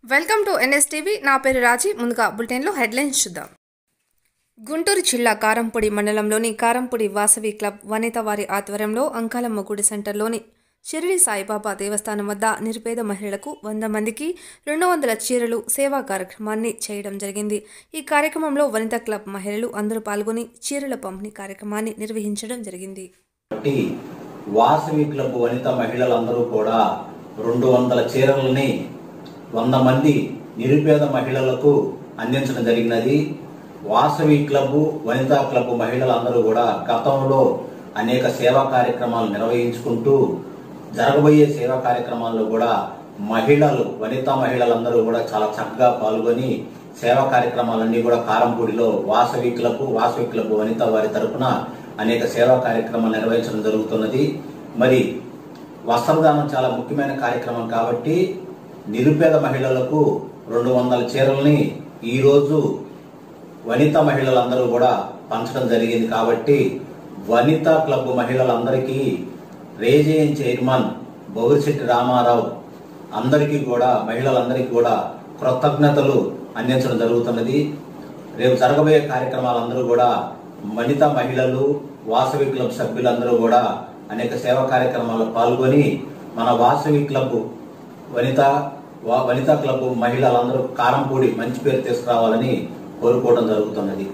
Welcome to NSTV నా పేరు రాజీ ముందుగా బులెటిన్లో హెడ్లైన్స్ చూద్దాం గుంటూరు జిల్లా కారంపొడి మండలంలోని కారంపొడి వాసవి క్లబ్ వనిత వారి ఆధ్వర్యంలో అంకాలమ్మ గుడి సెంటర్లోని షిరిడి సాయిబాబా దేవస్థానం వద్ద నిరుపేద మహిళలకు వంద మందికి రెండు వందల చీరలు సేవా కార్యక్రమాన్ని చేయడం జరిగింది ఈ కార్యక్రమంలో వనిత క్లబ్ మహిళలు అందరూ పాల్గొని చీరల పంపిణీ కార్యక్రమాన్ని నిర్వహించడం జరిగింది కాబట్టి వాసవి క్లబ్ వనిత మహిళలందరూ కూడా రెండు వందల చీరలని వంద మంది నిరుపేద మహిళలకు అందించడం జరిగినది వాసవి క్లబ్ వనితా క్లబ్ మహిళలందరూ కూడా గతంలో అనేక సేవా కార్యక్రమాలు నిర్వహించుకుంటూ జరగబోయే సేవా కార్యక్రమాల్లో కూడా మహిళలు వనితా మహిళలందరూ కూడా చాలా చక్కగా పాల్గొని సేవా కార్యక్రమాలన్నీ కూడా కారంపూడిలో వాసవి క్లబ్ వాసవి క్లబ్ వనిత వారి తరపున అనేక సేవా కార్యక్రమాలు నిర్వహించడం జరుగుతున్నది మరి వస్త్రదానం చాలా ముఖ్యమైన కార్యక్రమం కాబట్టి నిరుపేద మహిళలకు రెండు వందల చీరల్ని ఈరోజు వనిత మహిళలందరూ కూడా పంచడం జరిగింది కాబట్టి వనిత క్లబ్ మహిళలందరికీ రేజియన్ చైర్మన్ బొగిశెట్టి రామారావు అందరికీ కూడా మహిళలందరికీ కూడా కృతజ్ఞతలు అందించడం జరుగుతున్నది రేపు జరగబోయే కార్యక్రమాలందరూ కూడా వనిత మహిళలు వాసవి క్లబ్ సభ్యులందరూ కూడా అనేక సేవా కార్యక్రమాల్లో పాల్గొని మన వాసవి క్లబ్ వనిత వా- వనితా క్లబ్ మహిళలందరూ కారంపూడి మంచి పేరు తీసుకురావాలని కోరుకోవడం జరుగుతున్నది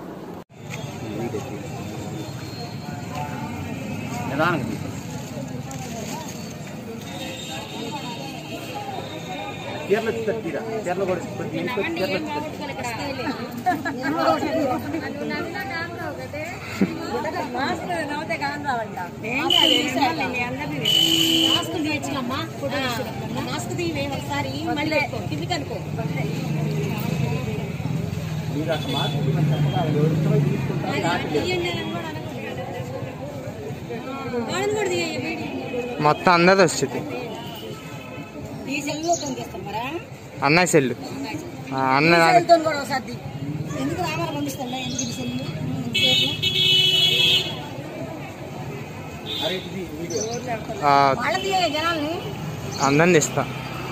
చీరలు తట్టిరా చీరలు కూడా కొద్ది ఇంట్లో చీరలు మాస్క్ తీయచ్చులమ్మా మాస్క్ తీయవే ఒకసారి మళ్ళీ కిందికి అనుకో మీరు అసలు మార్కెట్ మంచి చక్కగా ఎవరు ఇష్టమై తీసుకుంటారు నాకు తీయండి అని కూడా అనకూడదు. వాళ్ళని కూడా తీయ వీడియో మొత్తం అందరిది వచ్చింది ఈ సెల్లో తొంగిస్తాం మరా అన్నయ్య సెల్లు ఆ, అన్న సెల్తో కూడా ఒకసారి తీ. ఎందుకు రామారా పంపిస్తాను ఎందుకు ఈ సెల్లు అరే ఇది వీడియో ఆ, వాళ్ళ తీయ జనాల్ని అందరిని ఇస్తా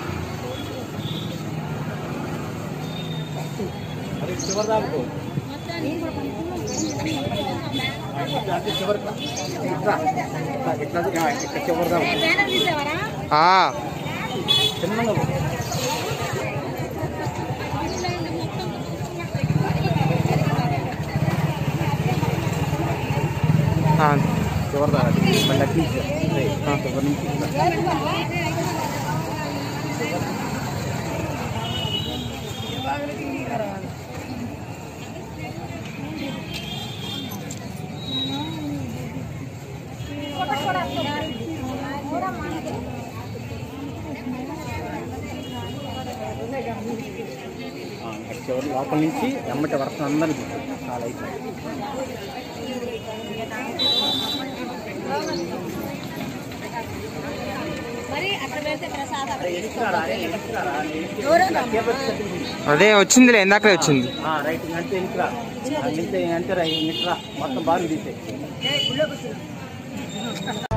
అరే చివరి దాకా అంటే చివరి ఇట్లా ఇట్లా ఇట్లా ఇట్లా చివరి దాకా బ్యానర్ తీసేవారా ఆ, చిన్నగా పో. ఆ, చివరి దాకా మళ్ళీ అట్టించా చివరి నుంచి ఇట్లా. ఆ, అటు చివరి లోపల నుంచి ఎమ్మటి వరస అందరికీ చాలా అయిపోయింది మరి అక్కడ వెళ్తే ప్రసాదం అదే వచ్చిందిలే ఇందాకలే వచ్చింది ఆ, రైట్ అంటే ఇంట్రా అంటే అంటే రైట్ ఇంట్రా మొత్తం బాగా తీసే